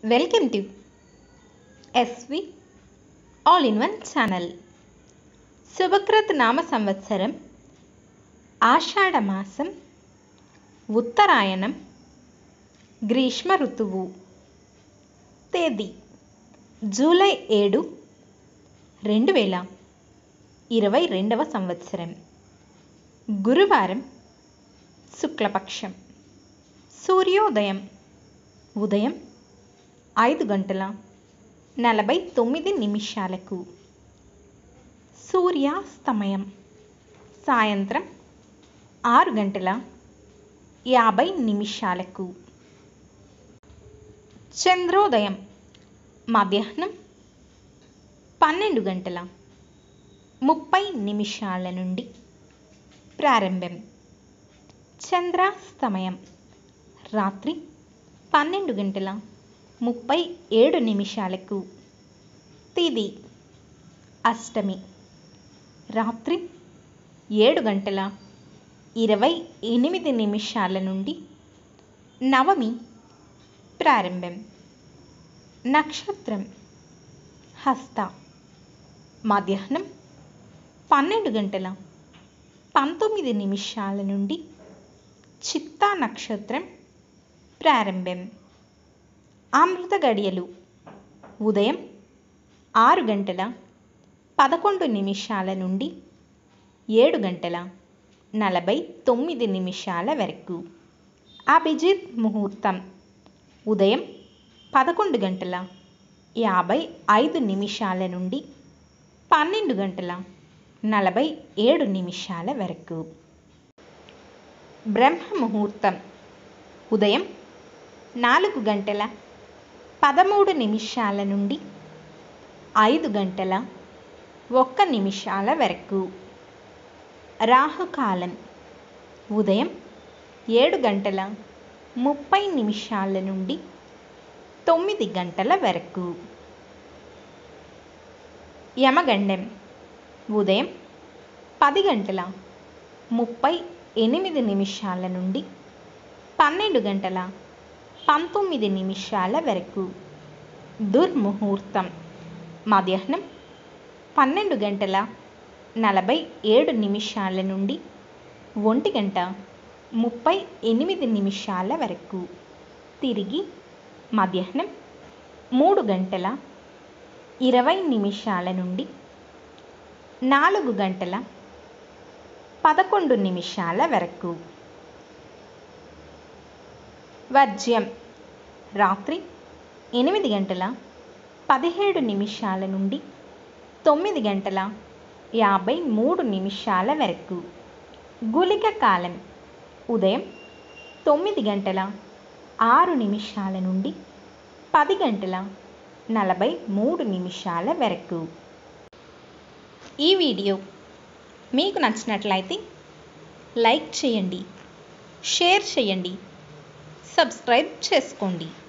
welcome to SV all in one channel Shubhakrit నామ సంవత్సరం ఆషాఢ మాసం ఉత్తరాయణం గ్రీష్మ ఋతువు తేదీ జూలై ఏడు రెండు వేల ఇరవై రెండవ సంవత్సరం గురువారం శుక్లపక్షం సూర్యోదయం ఉదయం ఐదు గంటల నలభై తొమ్మిది నిమిషాలకు సూర్యాస్తమయం సాయంత్రం ఆరు గంటల యాభై నిమిషాలకు చంద్రోదయం మధ్యాహ్నం పన్నెండు గంటల ముప్పై నిమిషాల నుండి ప్రారంభం చంద్రాస్తమయం రాత్రి పన్నెండు గంటల ముప్పై ఏడు నిమిషాలకు తిది అష్టమి రాత్రి ఏడు గంటల ఇరవై ఎనిమిది నిమిషాల నుండి నవమి ప్రారంభం నక్షత్రం హస్త మధ్యాహ్నం పన్నెండు గంటల పంతొమ్మిది నిమిషాల నుండి చిత్తా నక్షత్రం ప్రారంభం అమృత గడియలు ఉదయం ఆరు గంటల పదకొండు నిమిషాల నుండి ఏడు గంటల నలభై తొమ్మిది నిమిషాల వరకు అభిజిత్ ముహూర్తం ఉదయం పదకొండు గంటల యాభై ఐదు నిమిషాల నుండి పన్నెండు గంటల నలభై ఏడు నిమిషాల వరకు బ్రహ్మ ముహూర్తం ఉదయం నాలుగు గంటల పదమూడు నిమిషాల నుండి ఐదు గంటల ఒక్క నిమిషాల వరకు రాహుకాలం ఉదయం ఏడు గంటల ముప్పై నిమిషాల నుండి తొమ్మిది గంటల వరకు యమగండం ఉదయం పది గంటల ముప్పై ఎనిమిది నిమిషాల నుండి పన్నెండు గంటల పంతొమ్మిది నిమిషాల వరకు దుర్ముహూర్తం మధ్యాహ్నం పన్నెండు గంటల నలభై ఏడు నిమిషాల నుండి ఒంటి గంట ముప్పై ఎనిమిది నిమిషాల వరకు తిరిగి మధ్యాహ్నం మూడు గంటల ఇరవై నిమిషాల నుండి నాలుగు గంటల పదకొండు నిమిషాల వరకు వర్జ్యం రాత్రి ఎనిమిది గంటల పదిహేడు నిమిషాల నుండి తొమ్మిది గంటల యాభై మూడు నిమిషాల వరకు గులిక కాలం ఉదయం తొమ్మిది గంటల ఆరు నిమిషాల నుండి పది గంటల నలభై మూడు నిమిషాల వరకు ఈ వీడియో మీకు నచ్చినట్లయితే లైక్ చేయండి షేర్ చేయండి సబ్స్క్రైబ్ చేసుకోండి